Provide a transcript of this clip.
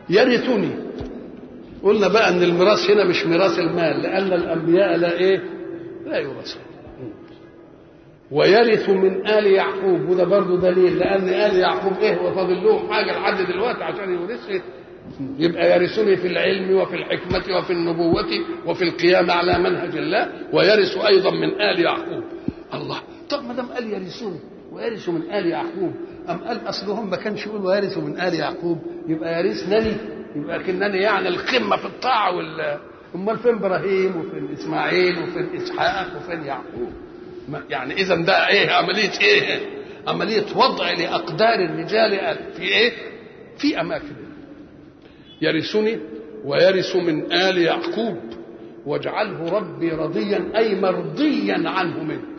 يرثني قلنا بقى ان الميراث هنا مش ميراث المال لان الانبياء لا ايه لا يورثون ويرث من ال يعقوب وده برضه دليل لان ال يعقوب ايه وفاضل لهم حاجه لحد دلوقتي عشان يورثه يبقى يرثني في العلم وفي الحكمة وفي النبوة وفي القيام على منهج الله ويرث أيضا من آل يعقوب الله طب ما دام قال يرثوني ويرث من آل يعقوب أم قال أصلهم ما كانش يقول ويرث من آل يعقوب يبقى يرثنني يبقى كنني يعني القمة في الطاعة وال أمال فين إبراهيم وفين إسماعيل وفين إسحاق وفين يعقوب يعني إذا ده إيه عملية إيه عملية وضع لأقدار الرجال في إيه في أماكن يرثني ويرث من آل يعقوب واجعله ربي رضيا أي مرضيا عنه منه